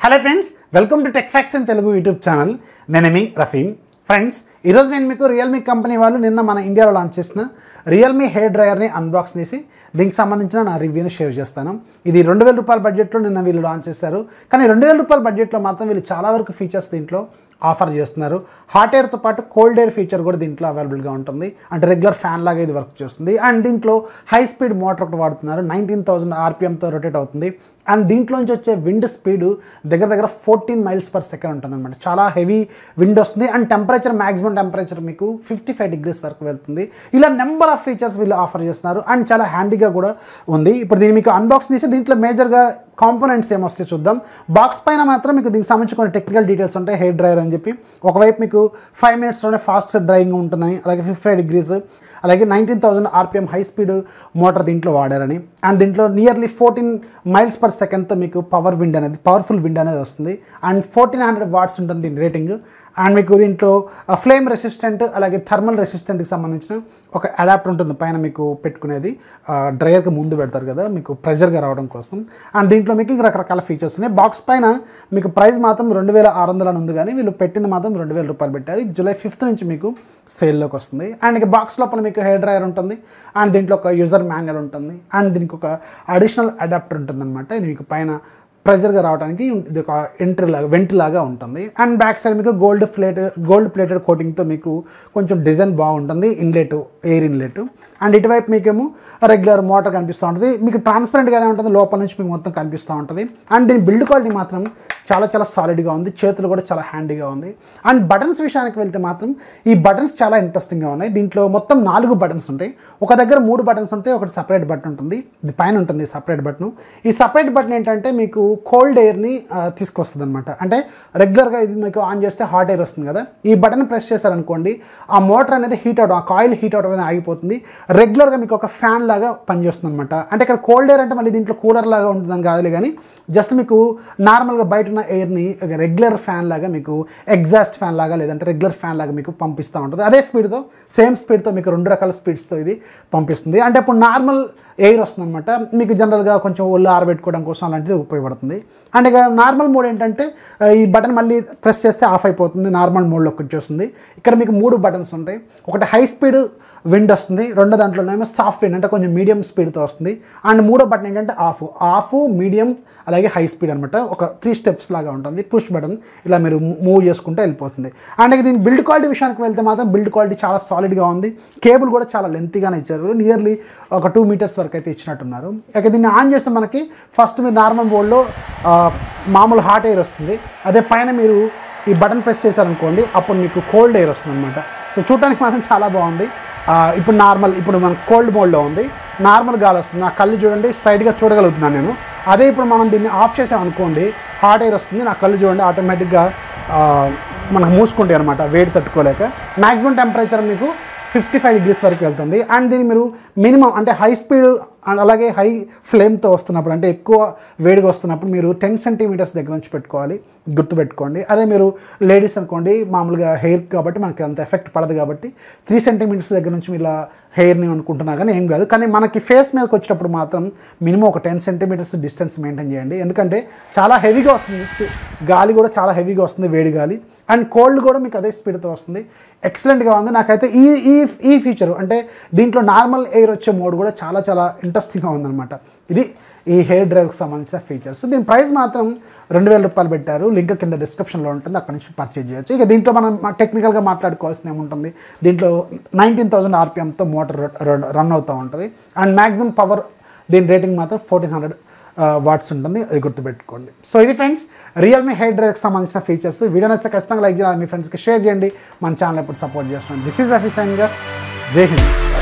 hello friends welcome to tech facts in Telugu YouTube channel నేను మీ Rafeem friends ఈరోజు నేను మీకు రియల్మీ కంపెనీ వాళ్ళు నిన్న మన ఇండియాలో లాంచ్ చేసిన రియల్మీ హెయిర్ డ్రయర్ని అన్బాక్స్ చేసి దీనికి సంబంధించిన నా రివ్యూని షేర్ చేస్తాను ఇది రెండు వేల రూపాయల బడ్జెట్లో నిన్న వీళ్ళు లాంచ్ చేశారు కానీ రెండు వేల రూపాయల బడ్జెట్లో మాత్రం వీళ్ళు చాలా వరకు ఫీచర్స్ దీంట్లో ఆఫర్ చేస్తున్నారు హాట్ ఎయిర్తో పాటు కోల్డ్ ఎయిర్ ఫీచర్ కూడా దీంట్లో అవైలబుల్గా ఉంటుంది అంటే రెగ్యులర్ ఫ్యాన్ లాగా ఇది వర్క్ చేస్తుంది అండ్ దీంట్లో హై స్పీడ్ మోటార్ ఒకటి వాడుతున్నారు నైన్టీన్ థౌసండ్ ఆర్పిఎంతో రొటేట్ అవుతుంది అండ్ దీంట్లోంచి వచ్చే విండ్ స్పీడ్ దగ్గర దగ్గర ఫోర్టీన్ మైల్స్ పర్ సెకండ్ ఉంటుంది అనమాట చాలా హెవీ విండ్ వస్తుంది అండ్ టెంపరేచర్ మాక్సిమం టెంపరేచర్ మీకు ఫిఫ్టీ ఫైవ్ డిగ్రీస్ వరకు వెళ్తుంది ఇలా నెంబర్ ఆఫ్ ఫీచర్స్ వీళ్ళు ఆఫర్ చేస్తున్నారు అండ్ చాలా హ్యాండీగా కూడా ఉంది ఇప్పుడు దీన్ని మీకు అన్బాక్స్ చేసి దీంట్లో మేజర్గా కాంపోనెంట్స్ ఏమొస్తాయి చూద్దాం బాక్స్ పైన మాత్రం మీకు దీనికి సంబంధించి కొన్ని టెక్నికల్ డీటెయిల్స్ ఉంటాయి హెయిర్ డ్రైయర్ అని చెప్పి ఒకవైపు మీకు ఫైవ్ మినిట్స్లోనే ఫాస్ట్ డ్రైయింగ్ ఉంటుందని అలాగే ఫిఫ్టీ ఫైవ్ డిగ్రీస్ అలాగే nineteen thousand RPM high speed motor దీంట్లో వాడారని అండ్ దీంట్లో నియర్లీ ఫోర్టీన్ మైల్స్ పర్ సెకండ్తో మీకు పవర్ విండ్ అనేది పవర్ఫుల్ విండ్ అనేది వస్తుంది అండ్ ఫోర్టీన్ హండ్రెడ్ వాట్స్ ఉంటుంది దీని రేటింగ్ అండ్ మీకు దీంట్లో ఫ్లేమ్ రెసిస్టెంట్ అలాగే థర్మల్ రెసిస్టెంట్కి సంబంధించిన ఒక అడాప్టర్ ఉంటుంది పైన మీకు పెట్టుకునేది డ్రైయర్కి ముందు పెడతారు కదా మీకు ప్రెషర్గా రావడం కోసం అండ్ దీంట్లో మీకు ఇంకా రకరకాల ఫీచర్స్ ఉన్నాయి బాక్స్ పైన మీకు ప్రైస్ మాత్రం రెండు వేల ఆరు వందలు అని ఉంది కానీ వీళ్ళు పెట్టింది మాత్రం రెండు వేల రూపాయలు పెట్టారు ఇది జూలై ఫిఫ్త్ నుంచి మీకు సేల్లోకి వస్తుంది అండ్ ఇక బాక్స్ లోపల మీకు హెయిర్ డ్రైయర్ ఉంటుంది అండ్ దీంట్లో ఒక యూజర్ మాన్యువల్ ఉంటుంది అండ్ దీనికి ఒక అడిషనల్ అడాప్టర్ ఉంటుంది అనమాట ఇది మీకు పైన ప్రెజర్గా రావడానికి ఇది ఒక ఎంట్రీ లాగా వెంట్ లాగా ఉంటుంది అండ్ బ్యాక్ సైడ్ మీకు గోల్డ్ ప్లేట్ గోల్డ్ ప్లేటెడ్ కోటింగ్తో మీకు కొంచెం డిజైన్ బాగుంటుంది ఇన్లెట్ ఎయిర్ ఇన్లెట్ అండ్ ఇటువైపు మీకేమో రెగ్యులర్ మోటార్ కనిపిస్తూ ఉంటుంది మీకు ట్రాన్స్పరెంట్గానే ఉంటుంది లోపల నుంచి మీకు మొత్తం కనిపిస్తూ ఉంటుంది అండ్ దీని బిల్డ్ క్వాలిటీ మాత్రం చాలా చాలా సాలిడ్గా ఉంది చేతులు కూడా చాలా హ్యాండీగా ఉంది అండ్ బటన్స్ విషయానికి వెళ్తే మాత్రం ఈ బటన్స్ చాలా ఇంట్రెస్టింగ్గా ఉన్నాయి దీంట్లో మొత్తం నాలుగు బటన్స్ ఉంటాయి ఒక దగ్గర మూడు బటన్స్ ఉంటాయి ఒకటి సపరేట్ బటన్ ఉంటుంది ఇది పైన ఉంటుంది సపరేట్ బటన్ ఈ సపరేట్ బటన్ ఏంటంటే మీకు కోల్డ్ ఎయిర్ని తీసుకొస్తుంది అనమాట అంటే రెగ్యులర్గా ఇది మీకు ఆన్ చేస్తే హాట్ ఎయిర్ వస్తుంది కదా ఈ బటన్ ప్రెస్ చేశారనుకోండి ఆ మోటార్ అనేది హీట్ అవడం ఆ కాయిల్ హీట్ అవడం అనేది ఆగిపోతుంది రెగ్యులర్గా మీకు ఒక ఫ్యాన్ లాగా పనిచేస్తుంది అనమాట అంటే ఇక్కడ కోల్డ్ ఎయిర్ అంటే మళ్ళీ దీంట్లో కూలర్ లాగా ఉంటుందని కాదులే కానీ జస్ట్ మీకు నార్మల్గా బయట ఉన్న ఎయిర్ని రెగ్యులర్ ఫ్యాన్ లాగా మీకు ఎగ్జాస్ట్ ఫ్యాన్ లాగా లేదంటే రెగ్యులర్ ఫ్యాన్ లాగా మీకు పంపిస్తూ ఉంటుంది అదే స్పీడ్తో సేమ్ స్పీడ్తో మీకు రెండు రకాల స్పీడ్స్తో ఇది పంపిస్తుంది అంటే ఇప్పుడు నార్మల్ ఎయిర్ వస్తుంది అనమాట మీకు జనరల్గా కొంచెం ఒళ్ళు ఆరబెట్టుకోవడం కోసం అలాంటిది ఉపయోగపడుతుంది అండ్ ఇక నార్మల్ మోడ్ ఏంటంటే ఆ, ఈ బటన్ మళ్ళీ ప్రెస్ చేస్తే ఆఫ్ అయిపోతుంది నార్మల్ మోడ్లోకి వచ్చేస్తుంది ఇక్కడ మీకు మూడు బటన్స్ ఉంటాయి ఒకటి హై స్పీడ్ విండ్ వస్తుంది రెండో దాంట్లోనేమో సాఫ్ట్ విండ్ అంటే కొంచెం మీడియం స్పీడ్తో వస్తుంది అండ్ మూడో బటన్ ఏంటంటే ఆఫ్ ఆఫ్ మీడియం అలాగే హై స్పీడ్ అనమాట ఒక త్రీ స్టెప్స్ లాగా ఉంటుంది పుష్ బటన్ ఇలా మీరు మూవ్ చేసుకుంటే వెళ్ళిపోతుంది అండ్ ఇక దీని బిల్డ్ క్వాలిటీ విషయానికి వెళ్తే మాత్రం బిల్డ్ క్వాలిటీ చాలా సాలిడ్గా ఉంది కేబుల్ కూడా చాలా లెంతీగానే ఇచ్చారు నియర్లీ ఒక టూ మీటర్స్ వరకు అయితే ఇచ్చినట్టున్నారు ఇక దీన్ని ఆన్ చేస్తే మనకి ఫస్ట్ మీరు నార్మల్ మోడ్లో మామూలు హాట్ ఎయిర్ వస్తుంది అదే పైన మీరు ఈ బటన్ ప్రెస్ చేశారనుకోండి అప్పుడు మీకు కోల్డ్ ఎయిర్ వస్తుంది అనమాట సో చూడటానికి మాత్రం చాలా బాగుంది ఆ, ఇప్పుడు నార్మల్ ఇప్పుడు మనం కోల్డ్ మోడ్లో ఉంది నార్మల్ గాలి వస్తుంది నా కళ్ళు చూడండి స్ట్రైట్గా చూడగలుగుతున్నాను నేను అదే ఇప్పుడు మనం దీన్ని ఆఫ్ చేసామనుకోండి హాట్ ఎయిర్ వస్తుంది నా కళ్ళు చూడండి ఆటోమేటిక్గా ఆ, మనకు మూసుకుంటాయి అనమాట వేడి తట్టుకోలేక మ్యాక్సిమం టెంపరేచర్ మీకు ఫిఫ్టీ ఫైవ్ డిగ్రీస్ వరకు వెళ్తుంది అండ్ దీన్ని మీరు మినిమం అంటే హై స్పీడ్ అండ్ అలాగే హై ఫ్లేమ్తో వస్తున్నప్పుడు అంటే ఎక్కువ వేడిగా వస్తున్నప్పుడు మీరు టెన్ సెంటీమీటర్స్ దగ్గర నుంచి పెట్టుకోవాలి గుర్తుపెట్టుకోండి అదే మీరు లేడీస్ అనుకోండి మామూలుగా హెయిర్ కాబట్టి మనకి అంత ఎఫెక్ట్ పడదు కాబట్టి త్రీ సెంటీమీటర్స్ దగ్గర నుంచి మీరు ఇలా హెయిర్ని అనుకుంటున్నా కానీ ఏం కాదు కానీ మనకి ఫేస్ మీదకి వచ్చేటప్పుడు మాత్రం మినిమం ఒక టెన్ సెంటీమీటర్స్ డిస్టెన్స్ మెయింటైన్ చేయండి ఎందుకంటే చాలా హెవీగా వస్తుంది స్పీ- గాలి కూడా చాలా హెవీగా వస్తుంది వేడి గాలి అండ్ కోల్డ్ కూడా మీకు అదే స్పీడ్తో వస్తుంది ఎక్సలెంట్గా ఉంది నాకైతే ఈ ఈ ఈ ఫీచర్ అంటే దీంట్లో నార్మల్ ఎయిర్ వచ్చే మోడ్ కూడా చాలా చాలా ఇంట్రెస్టింగ్గా ఉందన్నమాట ఇది ఈ హెయిర్ డ్రైవ్కి సంబంధించిన ఫీచర్స్ దీని ప్రైస్ మాత్రం రెండు వేల రూపాయలు పెట్టారు లింక్ కింద డిస్క్రిప్షన్లో ఉంటుంది అక్కడ నుంచి పర్చేజ్ చేయొచ్చు ఇక దీంట్లో మనం టెక్నికల్గా మాట్లాడుకోవాల్సిన ఏముంటుంది దీంట్లో నైన్టీన్ థౌసండ్ ఆర్పిఎంతో మోటార్ రన్ అవుతూ ఉంటుంది అండ్ మ్యాక్సిమం పవర్ దీని రేటింగ్ మాత్రం ఫోర్టీన్ హండ్రెడ్ వాట్స్ ఉంటుంది అది గుర్తుపెట్టుకోండి సో ఇది ఫ్రెండ్స్ రియల్మీ హెయిర్ డ్రైవ్కి సంబంధించిన ఫీచర్స్ వీడియో నచ్చితే ఖచ్చితంగా లైక్ చేయాలి మీ ఫ్రెండ్స్కి షేర్ చేయండి మన ఛానల్ ఎప్పుడు సపోర్ట్ చేస్తున్నాం దిస్ ఈజ్ అఫీ సైన్ జై హింద్